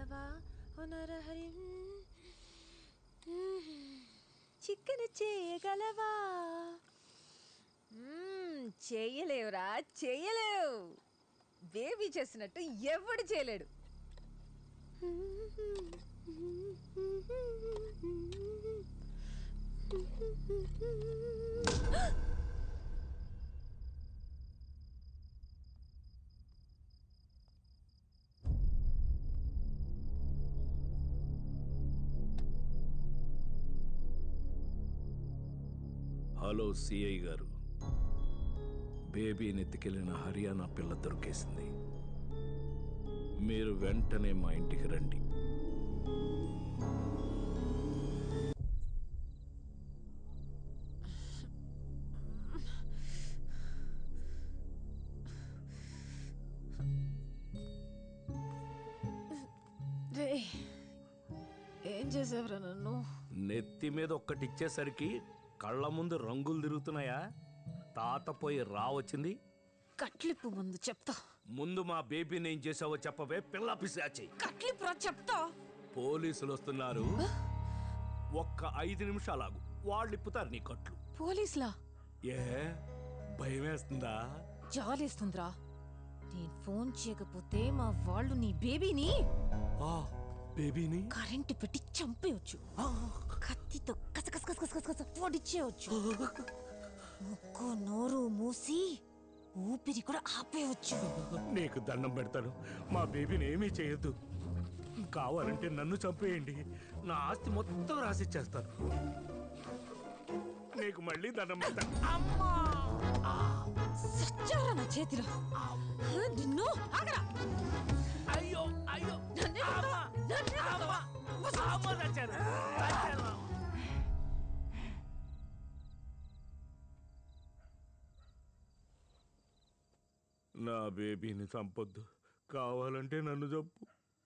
చేయగలవా ఓ నరహరి చికెన్ చేయగలవా మ్మ్, చేయలేవురా చేయలేవు బేబీ చేసినట్టు ఎవడు చేయలేడు హలో సిఐ గారు బేబీని ఎత్తుకెళ్లిన హర్యానా పిల్ల దొరికేసింది మీరు వెంటనే మా ఇంటికి రండి రే ఏం చేసావురా నన్ను నెత్తి మీద ఒక్కటిచ్చేసరికి కళ్ళ ముందు రంగులు తిరుగుతున్నాయా తాత పోయి రా వచ్చింది కట్లిప్పు ముందు చెప్తా ముందు మా బేబీని ఏం చేసావో చెప్పవే పిల్ల పిశాచి కట్లిప్పు రా చెప్తా పోలీసులు వస్తున్నారు ఒక్క ఐదు నిమిషాలాగు వాళ్ళు ఇప్పుతారు నీ కట్లు పోలీసులా ఏ భయం వేస్తుందా జాలేస్తుందిరా నేను ఫోన్ చేయకపోతే మా వాళ్ళు నీ బేబీని ఆ బేబీని కరెంటు పెట్టి చంపేయచ్చు కత్తితో కస కస కస కస కస పొడిచేయచ్చు ముక్కు నోరు మూసి ఊపిరి కూడా ఆపేయచ్చు నీకు దండం పెడతాను మా బేబీని ఏమీ చేయొద్దు కావాలంటే నన్ను చంపేయండి నా ఆస్తి మొత్తం రాసిచ్చేస్తాను నీకు మళ్ళీ దండం పెడతాను అమ్మా సచ్చారా నా చేతిలో నిన్ను ఆగరా అయ్యో అయ్యో నన్నే కొడతావా? నన్నే కొడతావా? అమ్మ చచ్చాను చచ్చాను. నా బేబీని చంపొద్దు కావాలంటే నన్ను చంపు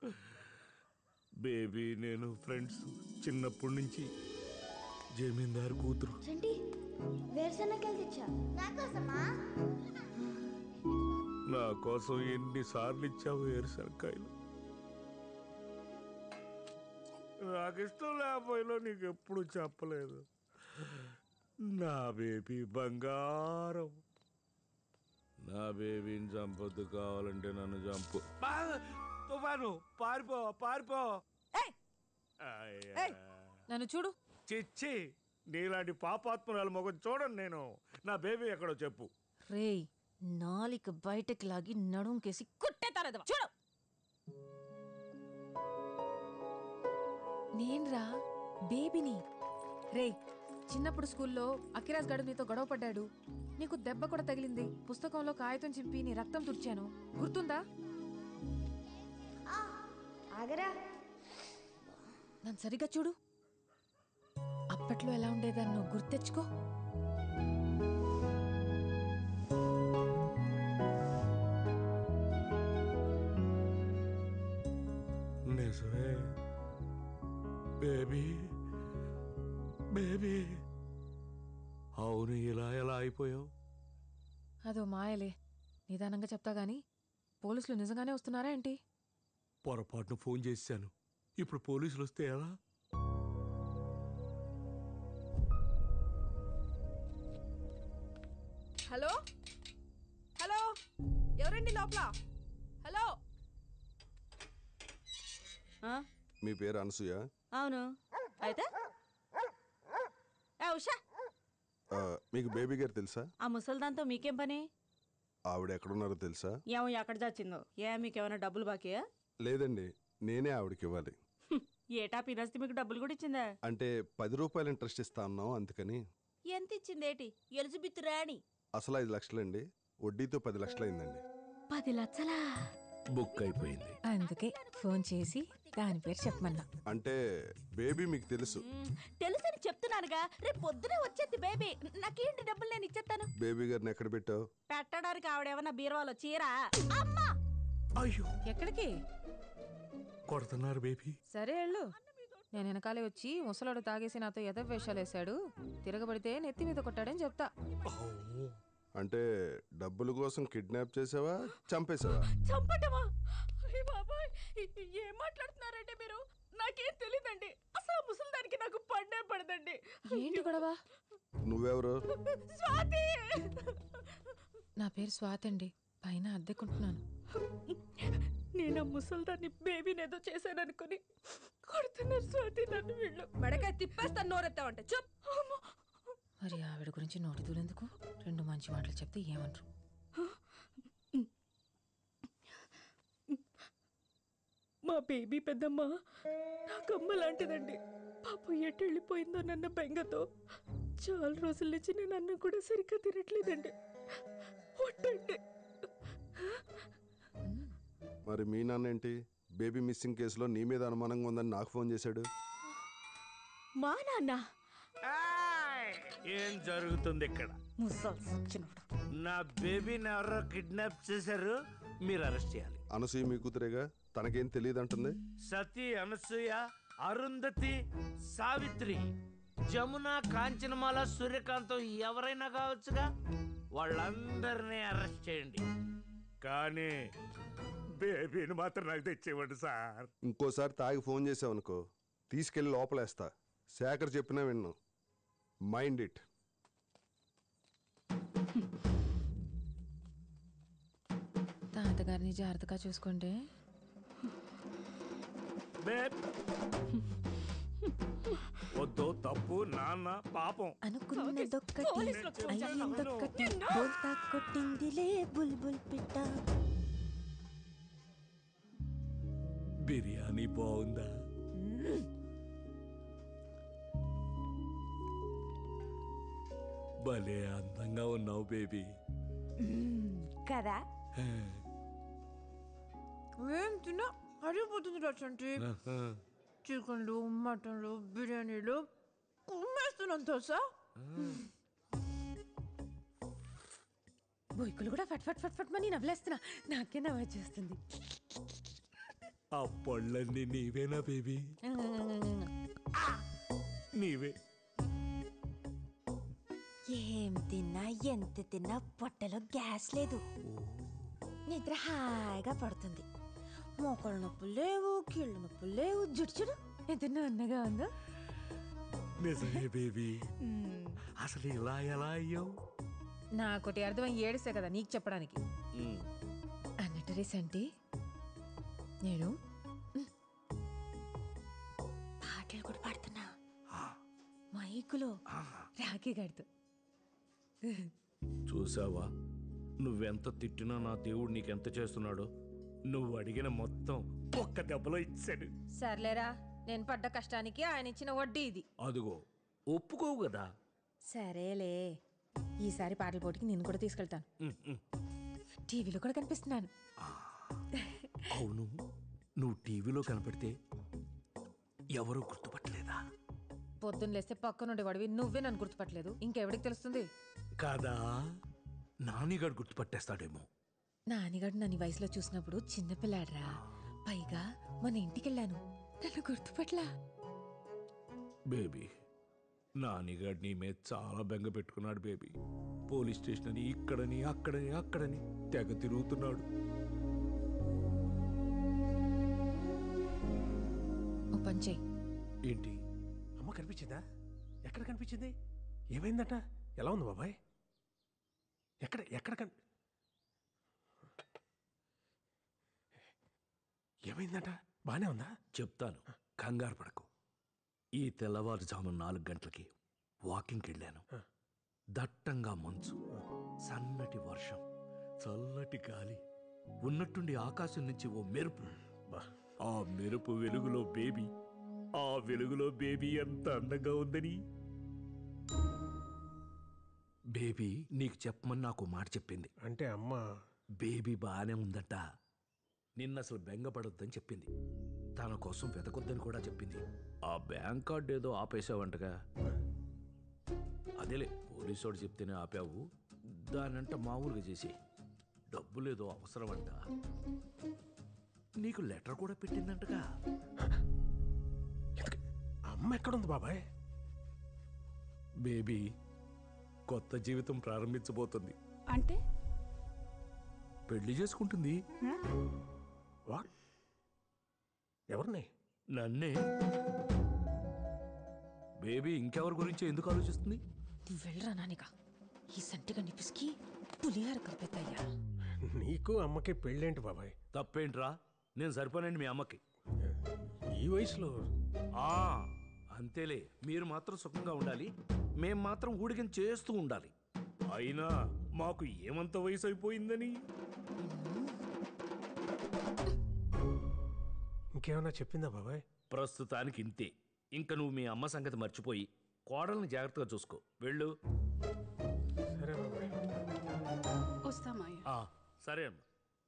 బేబీ నేను ఫ్రెండ్స్ చిన్నప్పటి నుంచి జమీందారు కూతురు చంటి వేరుశనగలు తెచ్చా నా కోసమా నా కోసం ఎన్నిసార్లు ఇచ్చావు ఏరుసరికాయలు నాకు ఇష్టం లేకపోయినా నీకు ఎప్పుడు చెప్పలేదు నా బేబీ బంగారం నా బేబీని చంపొద్దు కావాలంటే నన్ను చంపు తుఫాను పారిపో పారిపో ఏయ్! అయ్యా. ఏయ్! నన్ను చూడు చిచ్చి నీలాంటి పాపాత్మరాల మొగం చూడండి నేను నా బేబీ ఎక్కడో చెప్పు రేయ్ నాలిక బయటకి లాగి నడుంకేసి కుట్టేతారదవా చూడు నేన్రా బేబీని రేయ్ చిన్నప్పుడు స్కూల్లో అఖిరాజ్ గడు నీతో గొడవ పడ్డాడు నీకు దెబ్బ కూడా తగిలింది పుస్తకంలో కాగితం చింపి నీ రక్తం తుడిచాను గుర్తుందా ఆగరా నన్ను సరిగ్గా చూడు అప్పట్లో ఎలా ఉండేదాన్ని నువ్వు గుర్తెచ్చుకో నిజమే బేబీ బేబీ అవును ఇలా ఎలా అయిపోయావు అదో మాయలే నిదానంగా చెప్తా గాని పోలీసులు నిజంగానే వస్తున్నారా ఏంటి పొరపాటున ఫోన్ చేశాను ఇప్పుడు పోలీసులు వస్తే ఎలా హలో హలో ఎవరండి లోపల హలో ఆ, మీ పేరు అనసూయ అవును అయితే ఏ ఉషా ఆ, మీకు బేబీ గారు తెలుసా ఆ ముసల్దాంతో మీకేం పని ఆవిడ ఎక్కడున్నారో తెలుసా ఏమో ఎక్కడ చచ్చిందో ఏ మీకేమైనా డబ్బులు బాకీయా లేదండి నేనే ఆవిడకి ఇవ్వాలి హ్మ్, ఏటా పినస్తి మీకు డబ్బులు కూడా ఇచ్చిందా అంటే పది రూపాయలు ఇంట్రెస్ట్ ఇస్తా ఉన్నాం అందుకని ఎంత ఇచ్చిందేటి ఎలిజబెత్ రాణి అసలు ఐదు లక్షలండి వడ్డీతో పది లక్షలు అయిందండి పది లక్షలా బుక్ అయిపోయింది అందుకే ఫోన్ చేసి దాని పేరు చెప్పమన్నా అంటే బేబీ మీకు తెలుసు మ్, తెలుసని చెప్తున్నానుగా రేపు పొద్దునే వచ్చేది బేబీ నాకేంటి డబ్బులు నేను ఇచ్చేస్తాను బేబీ గారిని ఎక్కడ పెట్టావు పెట్టడానికి ఆవిడేమన్నా బీరువాలో చీరా అమ్మా అయ్యో ఎక్కడికి కొడుతున్నారు బేబీ సరే వెళ్ళు నేను వెనకాలే వచ్చి ముసలాడు తాగేసి నాతో ఎదవ వేషాలు వేశాడు తిరగబడితే నెత్తి మీద కొట్టాడని చెప్తా అంటే డబ్బుల కోసం కిడ్నాప్ చేసావా చంపేసావా చంపటమా అయ్య బాబాయ్ ఏం మాట్లాడుతున్నారండి మీరు నాకేం తెలియదండి అసలు ఆ ముసలిదానికి నాకు పండే పడదండి ఏంటి గొడవ నువ్వెవరు స్వాతి నా పేరు స్వాతి అండి పైన అద్దెకుంటున్నాను నేను ఆ ముసల్దాన్ని బేబీని ఏదో చేశాననుకుని కొడుతున్నారు స్వాతి నన్ను వీళ్ళు మెడకాయ తిప్పేస్తాను నోరెత్తావంటే చెప్ మరి ఆవిడ గురించి నోటి దూరెందుకు రెండు మంచి మాటలు చెప్తే ఏమంటారు మా బేబీ పెద్దమ్మ నాకు అమ్మ లాంటిదండి పాప ఎటు వెళ్ళిపోయిందో నన్న బెంగతో చాలా రోజుల నుంచి నేను అన్నం కూడా సరిగ్గా తినట్లేదండి ఒట్టండి మరి మీ నాన్న ఏంటి బేబీ మిస్సింగ్ కేసులో నీ మీద అనుమానంగా ఉందని నాకు ఫోన్ చేశాడు మా నాన్న ఆయ్! ఏం జరుగుతుంది ఇక్కడ ముసల్స్ వచ్చినప్పుడు నా బేబీని ఎవరో కిడ్నాప్ చేశారు మీరు అరెస్ట్ చేయాలి అనసూయ మీ కూతురేగా తనకేం తెలియదు అంటుంది సతీ అనసూయ అరుంధతి సావిత్రి జమున కాంచనమాల సూర్యకాంతం ఎవరైనా కావచ్చుగా వాళ్ళందరినీ అరెస్ట్ చేయండి కానీ బేబీని మాత్రం నాకు తెచ్చేవాడు సార్ ఇంకోసారి తాగి ఫోన్ చేసావనుకో తీసుకెళ్ళి లోపలేస్తా శేఖర్ చెప్పినా విన్నాను మైండ్ ఇట్ తాతగారిని జాగ్రత్తగా చూసుకోండి బేబ్ వద్దు తప్పు నాన్న పాపం అనుకున్నదొక్కటి పోలీసులకు ఫోన్ చేస్తావా? అయ్యిందొక్కటి బోల్తా కొట్టిందిలే బుల్బుల్ పిట్ట బిర్యానీ బాగుందా భలే అందంగా ఉన్నావు బేబీ కదా ఏం తిన్నా అడిగిపోతుంది రచంటి చికెన్లు మటన్లు బిర్యానీలు కుమ్మేస్తున్నాను తెలుసా బొయ్కులు కూడా ఫట్ ఫట్ ఫట్ ఫట్ మని నవ్వులేస్తున్నా నాకే నవ్వు వచ్చేస్తుంది ఆ పళ్ళన్నీ నీవేనా బేబీ నీవే ఏం తిన్నా ఎంత తిన్నా పొట్టలో గ్యాస్ లేదు నిద్ర హాయిగా పడుతుంది మోకాళ్ళ నొప్పులు లేవు కీళ్ళ నొప్పులు లేవు జుట్టు చూడు ఎంత అన్నగా ఉందో నిజమే బేబీ అసలు ఇలా ఎలా అయ్యావు నాకొటి అర్థం ఏడిసే కదా నీకు చెప్పడానికి అన్నట్టు రీసెంటి నేను పాటలు కూడా పాడుతున్నా మైకులో రాఖీ గడుతూ చూసావా నువ్వెంత తిట్టినా నా దేవుడు నీకెంత చేస్తున్నాడో నువ్వు అడిగిన మొత్తం ఒక్క దెబ్బలో ఇచ్చాడు సర్లేరా నేను పడ్డ కష్టానికి ఆయన ఇచ్చిన వడ్డీ ఇది అదిగో ఒప్పుకోవు కదా సరేలే ఈసారి పాటల పోటీకి నేను కూడా తీసుకెళ్తాను ఉమ్, ఉమ్. టీవీలో కూడా కనిపిస్తున్నాను అవును నువ్వు టీవీలో కనపడితే ఎవరు గుర్తుపట్టలేదా పొద్దున్న లేస్తే పక్కనుండే వాడివి నువ్వే నన్ను గుర్తుపట్టలేదు ఇంకెవడికి తెలుస్తుంది కాదా నానిగాడు గుర్తుపట్టేస్తాడేమో నానిగాడు నన్ను ఈ వయసులో చూసినప్పుడు చిన్నపిల్లాడ్రా పైగా మన ఇంటికెళ్ళాను నన్ను గుర్తుపట్లా బేబీ నానిగాడు నీ మీద చాలా బెంగ పెట్టుకున్నాడు బేబీ పోలీస్ స్టేషన్ అని ఇక్కడని అక్కడని అక్కడని తెగ తిరుగుతున్నాడు ఓ పని చెయ్యి ఏంటి అమ్మ కనిపించిందా ఎక్కడ కనిపించింది ఏమైందట ఎలా ఉంది బాబాయ్ ఎక్కడ ఎక్కడ కన్ ఏమైందట బానే ఉందా చెప్తాను కంగారు పడకు ఈ తెల్లవారుజాము నాలుగు గంటలకి వాకింగ్కి వెళ్ళాను దట్టంగా మంచు సన్నటి వర్షం చల్లటి గాలి ఉన్నట్టుండి ఆకాశం నుంచి ఓ మెరుపు బా ఆ మెరుపు వెలుగులో బేబీ ఆ వెలుగులో బేబీ ఎంత అందంగా ఉందని బేబీ నీకు చెప్పమని నాకు మాట చెప్పింది అంటే అమ్మ బేబీ బాగానే ఉందట నిన్న అసలు బెంగపడొద్దని చెప్పింది తన కోసం వెతకొద్దని కూడా చెప్పింది ఆ బ్యాంక్ కార్డు ఏదో ఆపేసావంటగా అదేలే పోలీసోడు చెప్తేనే ఆపావు దానంట మామూలుగా చేసి డబ్బులేదో అవసరమంట నీకు లెటర్ కూడా పెట్టిందంటగా ఇంతకీ ఆ అమ్మ ఎక్కడుంది బాబాయ్ బేబీ కొత్త జీవితం ప్రారంభించబోతుంది అంటే పెళ్లి చేసుకుంటుంది వాట్ ఎవరిని నన్నే బేబీ ఇంకెవరి గురించి ఎందుకు ఆలోచిస్తుంది నువ్వు వెళ్ళరా నానిక ఈ సంటిగా పిసికి పులిహార కలిపేద్దయ్యా నీకు అమ్మకి పెళ్ళేంటి బాబాయ్ తప్పేంట్రా నేను సరిపోనండి మీ అమ్మకి ఈ వయసులో ఆ అంతేలే మీరు మాత్రం సుఖంగా ఉండాలి మేం మాత్రం ఊడికం చేస్తూ ఉండాలి అయినా మాకు ఏమంత వయసు అయిపోయిందని ఇంకేమైనా చెప్పిందా బాబాయ్ ప్రస్తుతానికి ఇంతే ఇంక నువ్వు మీ అమ్మ సంగతి మర్చిపోయి కోడల్ని జాగ్రత్తగా చూసుకో వెళ్ళు సరే బాబాయ్ వస్తామాయ ఆ, సరే అమ్మ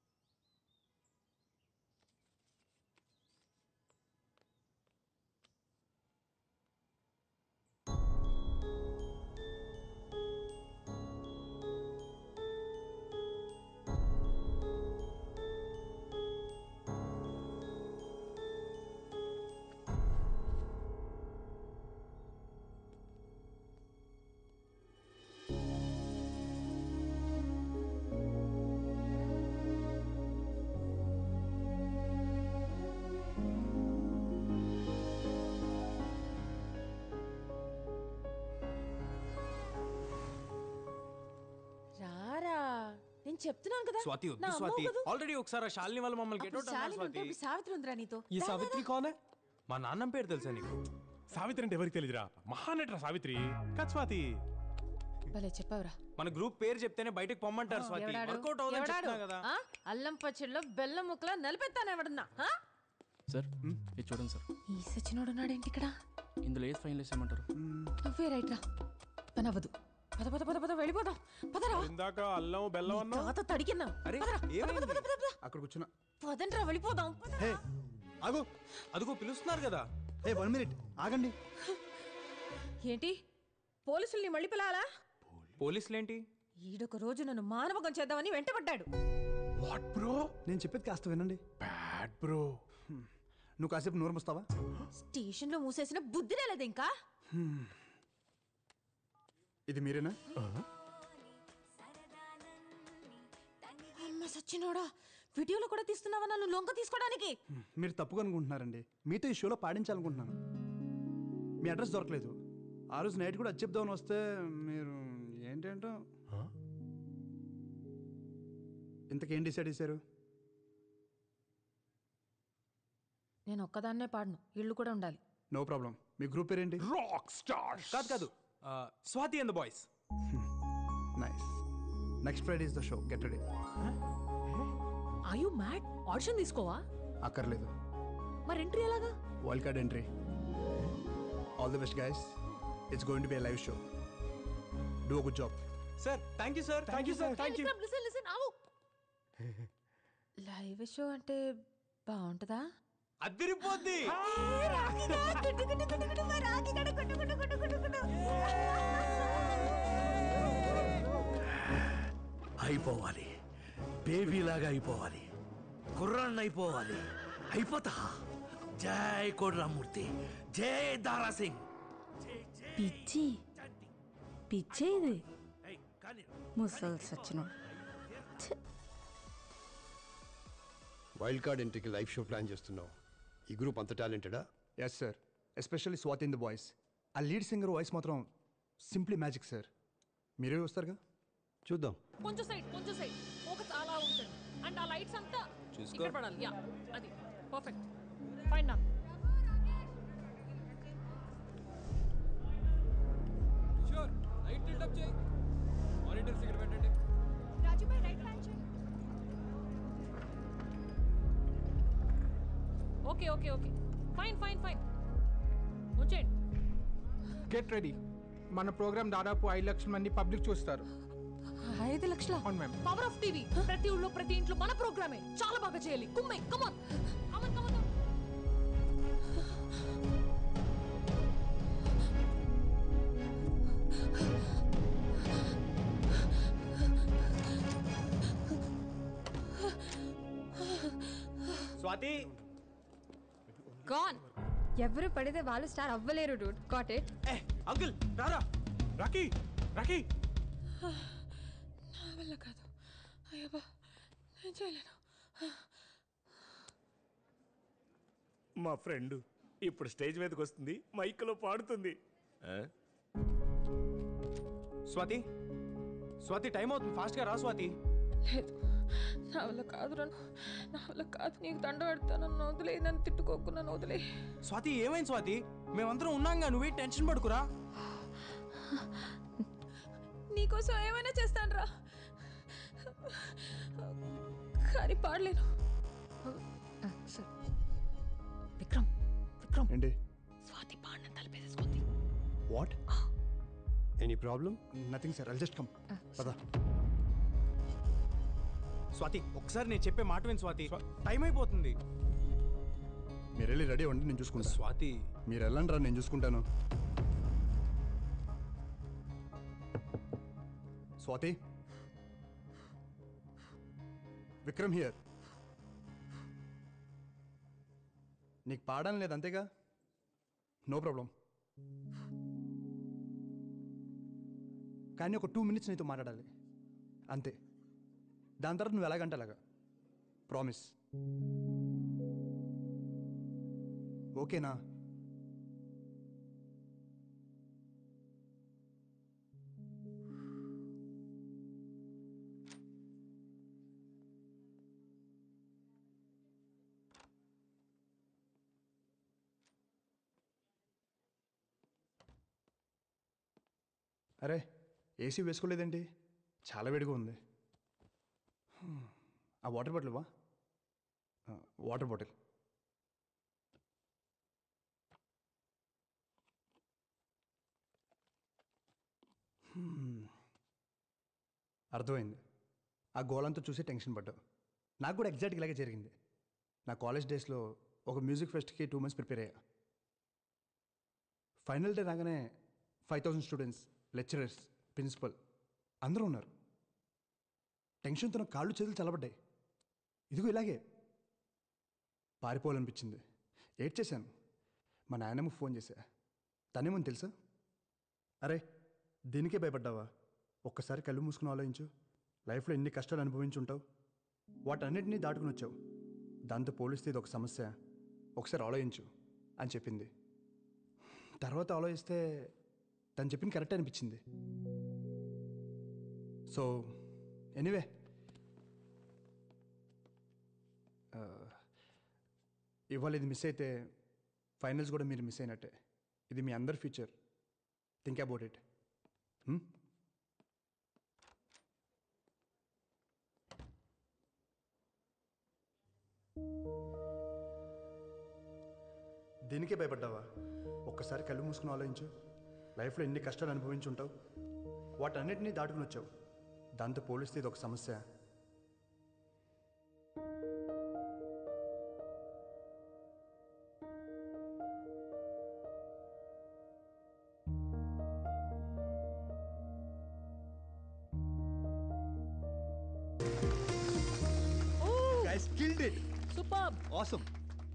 రారా నేను చెప్తున్నాను కదా స్వాతి వద్దు నా అమ్మవు స్వాతి కదూ. ఆల్రెడీ ఒకసారి ఆ శాలిని వాళ్ళు మమ్మల్ని గెట్ అప్పుడు శాలిని ఉంటే ఇప్పుడు సావిత్రి ఉందిరా నీతో ఈ రా, రా, సావిత్రి రా. కోనే మా నాన్న పేరు తెలుసా నీకు సావిత్రి అంటే ఎవరికి తెలియదురా మహానటరా సావిత్రి కాదు స్వాతి భలే చెప్పావురా మన గ్రూప్ పేరు చెప్తేనే బయటకు పొమ్మంటారు స్వాతి ఎవడాడు? వర్కౌట్ అవుతుందని ఎవడాడు? చెప్తున్నా కదా ఆ? అల్లం పచ్చడిలో బెల్లం ముక్కలా నలిపెత్తాను ఎవడన్నా ఆ? సార్ ఇది చూడండి సార్ ఈ సచ్చినోడున్నాడేంటి ఇక్కడ ఇందులో ఏది ఫైనల్ వేసేయమంటారు నువ్వే రైట్ రా పని అవ్వదు పద పద పద పద వెళ్ళిపోదాం పదరా ఇందాక అల్లం బెల్లం నీ తాత తడికిన్నాం అరే, పదరా, పద, ఏమైంది? పద, పద, పద, పద. అక్కడ కూర్చున్నా పదండ్రా వెళ్ళిపోదాం పద. హే ఆగు అదుగో పిలుస్తున్నారు కదా ఏ వన్ మినిట్ ఆగండి ఏంటి పోలీసుల్ని మళ్ళీ పిలాలా పోలీసులేంటి ఈడొక రోజు నన్ను మానవకం చేద్దామని వెంటబడ్డాడు వాట్ బ్రో నేను చెప్పేది కాస్త వినండి బ్యాడ్ బ్రో నువ్వు కాసేపు నోరు మూస్తావా స్టేషన్లో మూసేసిన బుద్ధి రాలేదు ఇంకా ఇది మీరేనా అమ్మ సచ్చినోడా వీడియోలో కూడా తీస్తున్నావా నన్ను లొంగ తీసుకోవడానికి మీరు తప్పుగా అనుకుంటున్నారండి మీతో ఈ షోలో పాడించాలనుకుంటున్నాను మీ అడ్రస్ దొరకలేదు ఆ రోజు నైట్ కూడా అది చెప్దామని వస్తే మీరు ఏంటేంటో ఇంతకేం డిసైడ్ చేశారు నేను ఒక్కదాన్నే పాడను ఇళ్ళు కూడా ఉండాలి నో ప్రాబ్లం మీ గ్రూప్ పేరేంటి రాక్ స్టార్ కాదు కాదు ఆ, Swathi and the boys nice next Friday is the show get ready I you mad audition తీసుకోవా అక్కర్లేదు మరి ఎంట్రీ ఎలాగా wild card entry all the best guys it's going to be live show do good job sir thank you sir thank you sir thank you listen listen ఆవు live show అంటే బాగుంటుందా అదిరిపోద్ది అయిపోవాలి బేబీలాగా అయిపోవాలి కుర్రాన్ని అయిపోవాలి అయిపోతా జై కోడ్రామూర్తి జై దారా సింగ్ పిచ్చి పిచ్చే ఇది ఏయ్, కానీ ముసలు సచ్చిన వైల్డ్ కార్డ్ ఎంట్రీకి లైవ్ షో ప్లాన్ చేస్తున్నావు ఈ గ్రూప్ అంత టాలెంటెడా yes sir especially Swathi in the voice ఆ లీడ్ సింగర్ వాయిస్ మాత్రం సింప్లీ మ్యాజిక్ సార్ మీరే వస్తారుగా చూద్దాం కొంచెం సైడ్ కొంచెం సైడ్ ఫోకస్ అలా ఉంటుంది అండ్ ఆ లైట్స్ అంతా ఇక్కడ పడాలి యా అది పర్ఫెక్ట్ ఫైన్ నా లైట్ అప్ చేయి మానిటర్స్ ఇక్కడ పెట్టండి okay okay okay fine fine fine వచ్చేయండి గెట్ రెడీ మన ప్రోగ్రామ్ దాదాపు ఐదు లక్షల మంది పబ్లిక్ చూస్తారు ఐదు లక్షల అవును మ్యామ్ పవర్ ఆఫ్ టీవీ ప్రతి ఊళ్ళో ప్రతి ఇంట్లో మన ప్రోగ్రామే చాలా బాగా చేయాలి కుమ్మై కమాన్ కమాన్ కమాన్ స్వాతి గాన్ ఎవరు పడితే వాళ్ళు స్టార్ అవ్వలేరు డూడ్ గాట్ ఇట్ ఏ అంకుల్ రారా రాకీ రాకీ నా వల్ల కాదు అయ్యబ్బా నేను చేయలేను మా ఫ్రెండ్ ఇప్పుడు స్టేజ్ మీదకి వస్తుంది మైక్లో పాడుతుంది ఆ? స్వాతి స్వాతి టైం అవుతుంది ఫాస్ట్గా రా స్వాతి లేదు నా వల్ల కాదు నన్ను నా వల్ల కాదు నీకు దండ పెడతా నన్ను వదిలే నన్ను తిట్టుకోకు నన్ను వదిలే స్వాతి ఏమైంది స్వాతి మేమందరం ఉన్నాంగా నువ్వే టెన్షన్ పడుకురా నీకోసం ఏమైనా చేస్తాను రా కానీ పాడలేను సరే విక్రమ్ విక్రమ్ ఏంటి స్వాతి పాడిన తలపేసేసుకుంది what any problem nothing sir I'll just come పదా స్వాతి ఒకసారి నేను చెప్పే మాట విని స్వాతి టైం అయిపోతుంది మీరు వెళ్ళి రెడీ అవ్వండి నేను చూసుకుంటా స్వాతి మీరు వెళ్ళండి రా నేను చూసుకుంటాను స్వాతి విక్రమ్ హియర్ నీకు పాడడం లేదు అంతేగా నో ప్రాబ్లం కానీ ఒక టూ మినిట్స్ నీతో మాట్లాడాలి అంతే దాని తర్వాత నువ్వు ఎలాగంటే అలాగా ప్రామిస్ ఓకేనా అరే ఏసీ వేసుకోలేదండి చాలా వేడిగా ఉంది హ్మ్. ఆ వాటర్ బాటిల్ వా ఆ, వాటర్ బాటిల్ హ్మ్. అర్థమైంది ఆ గోలంతా చూసి టెన్షన్ పడ్డావు నాకు కూడా ఎగ్జాక్ట్గా ఇలాగే జరిగింది నా కాలేజ్ డేస్లో ఒక మ్యూజిక్ ఫెస్ట్కి టూ మంత్స్ ప్రిపేర్ అయ్యా ఫైనల్ డే రాగానే five thousand students lecturers principal అందరూ ఉన్నారు టెన్షన్తో నా కాళ్ళు చేతులు చల్లబడ్డాయి ఇదిగో ఇలాగే పారిపోవాలనిపించింది ఏడ్ చేశాను మా నాయనమ్మకు ఫోన్ చేశా తనేమని తెలుసా అరే దీనికే భయపడ్డావా ఒక్కసారి కళ్ళు మూసుకుని ఆలోచించు లైఫ్లో ఎన్ని కష్టాలు అనుభవించి ఉంటావు వాటన్నిటినీ దాటుకుని వచ్చావు దాంతో పోలిస్తే ఇది ఒక సమస్య ఒకసారి ఆలోచించు అని చెప్పింది తర్వాత ఆలోచిస్తే తను చెప్పింది కరెక్ట్ అనిపించింది సో ఎనీవే ఇవాళ ఇది మిస్ అయితే ఫైనల్స్ కూడా మీరు మిస్ అయినట్టే ఇది మీ అందరి ఫ్యూచర్ థింక్ అబౌట్ ఇట్ దీనికే భయపడ్డావా ఒక్కసారి కళ్ళు మూసుకుని ఆలోచించు లైఫ్లో ఎన్ని కష్టాలు అనుభవించి ఉంటావు వాటన్నిటినీ దాటుకుని వచ్చావు దాంతో పోలిస్తే ఇది ఒక సమస్య Guys killed it. Superb. Awesome.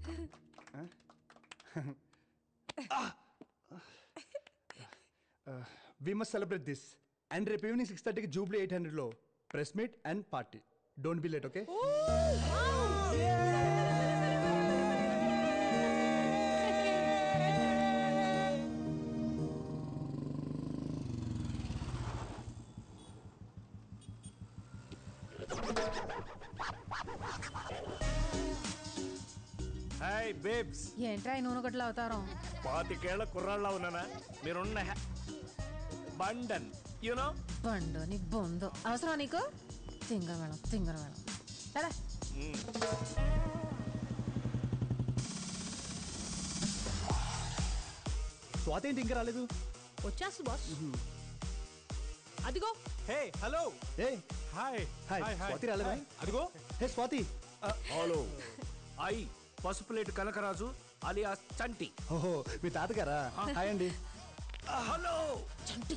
we must celebrate this. And రేపు ఈవినింగ్ సిక్స్ థర్టీకి జూబ్లీ ఎయిట్ హండ్రెడ్లో press meet and party don't be late okay hi babes ఏంట్రా ఈ నూనె గట్ల అవతారం పాతికేళ్ల కుర్రాళ్ళ ఉన్నానా మీరున్న హ్యా- బండన్ యూనో బండు నీ బొందు అవసరం నీకు తింగర మేడం తింగర మేడం సరే స్వాతి ఏంటి ఇంకా రాలేదు వచ్చేస్తుంది బాస్ అదిగో హే హలో ఏ హాయ్ హాయ్ స్వాతి రాలేదా అదిగో hey Swathi hello I Pasupuleti Kanakaraju alias Chanti ఓహో మీ తాతగారా హాయ్ అండి హలో చంటి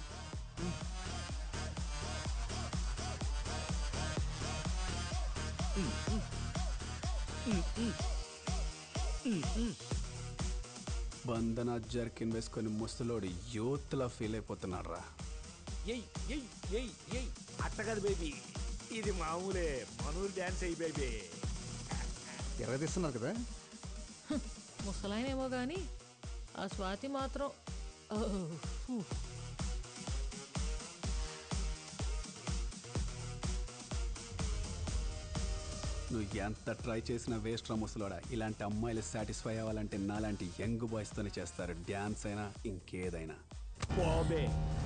బంధన జర్కిన్ వేసుకొని ముసలోడి యూత్లా ఫీల్ అయిపోతున్నాడు రా ఎయ్ ఎయ్ ఎయ్ ఎయ్ అట్ట కాదు బేబీ ఇది మామూలే మనూరు డ్యాన్స్ అయ్యి బేబీ ఎర్ర తీస్తున్నారు కదా ముసలాయనేమో కానీ ఆ స్వాతి మాత్రం ఓ, ఫు. నువ్వు ఎంత ట్రై చేసినా వేస్ట్ రా ముసలోడా ఇలాంటి అమ్మాయిలు సాటిస్ఫై అవ్వాలంటే నాలాంటి యంగ్ బాయ్స్తోనే చేస్తారు డ్యాన్స్ అయినా ఇంకేదైనా బాబే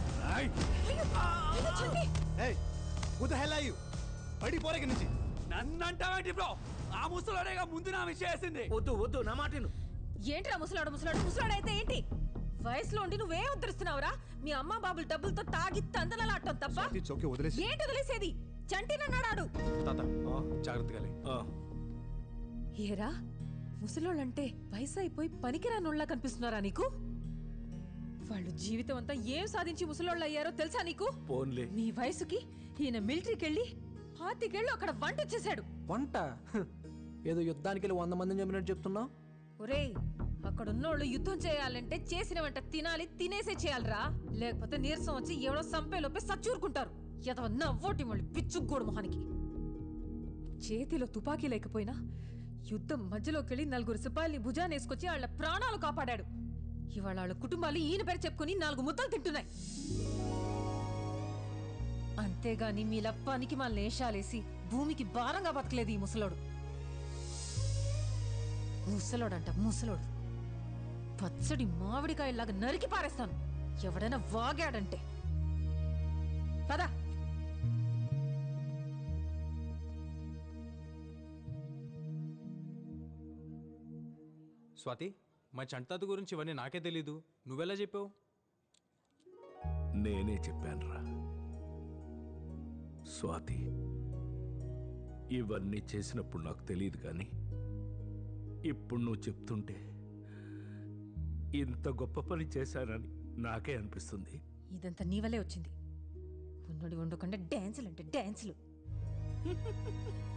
బడి పోరకి నుంచి నన్ను అంటావేంటి బ్రో ఆ ముసలోడేగా ముందు నా విషయం వేసింది వద్దు వద్దు నా మాటను ఏంట్రా ముసలాడు ముసలాడు ముసలాడు అయితే ఏంటి వయసులో ఉండి నువ్వేం ఉద్ధరిస్తున్నావురా మీ అమ్మ బాబులు డబ్బులతో తాగి తందనలాడటం తప్ప ఇట్స్ ఓకే వదిలేసి ఏంటి వదిలేసేది చంటినన్నాడాడు తాత జాగ్రత్తగా లే. ఏరా ముసలోళ్ళంటే వయసు అయిపోయి పనికిరానోళ్ళ కనిపిస్తున్నారా నీకు వాళ్ళు జీవితం అంతా ఏం సాధించి ముసలోళ్ళు అయ్యారో తెలుసా నీకు పోన్లే నీ వయసుకి ఈయన మిలిటరీకి వెళ్ళి పాతికేళ్ళు అక్కడ వంట చేశాడు వంట హ్. ఏదో యుద్ధానికి వెళ్ళి వంద మందిని చెప్పినట్టు చెప్తున్నావు ఒరేయ్ అక్కడ ఉన్నోళ్ళు యుద్ధం చేయాలంటే చేసిన వంట తినాలి తినేసే చేయాలిరా లేకపోతే నీరసం వచ్చి ఎవడో సంపేలోపే సచ్చూరుకుంటారు ఎదవ నవ్వోటి మళ్ళీ పిచ్చుగోడు మొహానికి చేతిలో తుపాకీ లేకపోయినా యుద్ధం మధ్యలోకెళ్ళి నలుగురు సిపాయిల్ని భుజానేసుకొచ్చి వాళ్ళ ప్రాణాలు కాపాడాడు ఇవాళ వాళ్ళ కుటుంబాలు ఈయన పేరు చెప్పుకొని నాలుగు ముద్దలు తింటున్నాయి అంతేగాని మీలా పనికి మా లేషాలేసి భూమికి భారంగా బతకలేదు ఈ ముసలోడు ముసలోడంట ముసలోడు పచ్చడి మామిడికాయలాగా నరికి పారేస్తాను ఎవడైనా వాగాడంటే పదా స్వాతి మా చంటాత గురించి ఇవన్నీ నాకే తెలీదు నువ్వెలా చెప్పావు నేనే చెప్పానురా స్వాతి ఇవన్నీ చేసినప్పుడు నాకు తెలియదు కానీ ఇప్పుడు నువ్వు చెప్తుంటే ఇంత గొప్ప పని చేశానని నాకే అనిపిస్తుంది ఇదంతా నీ వల్లే వచ్చింది ఉన్నోడి ఉండకుండా డ్యాన్సులు అంటే డ్యాన్సులు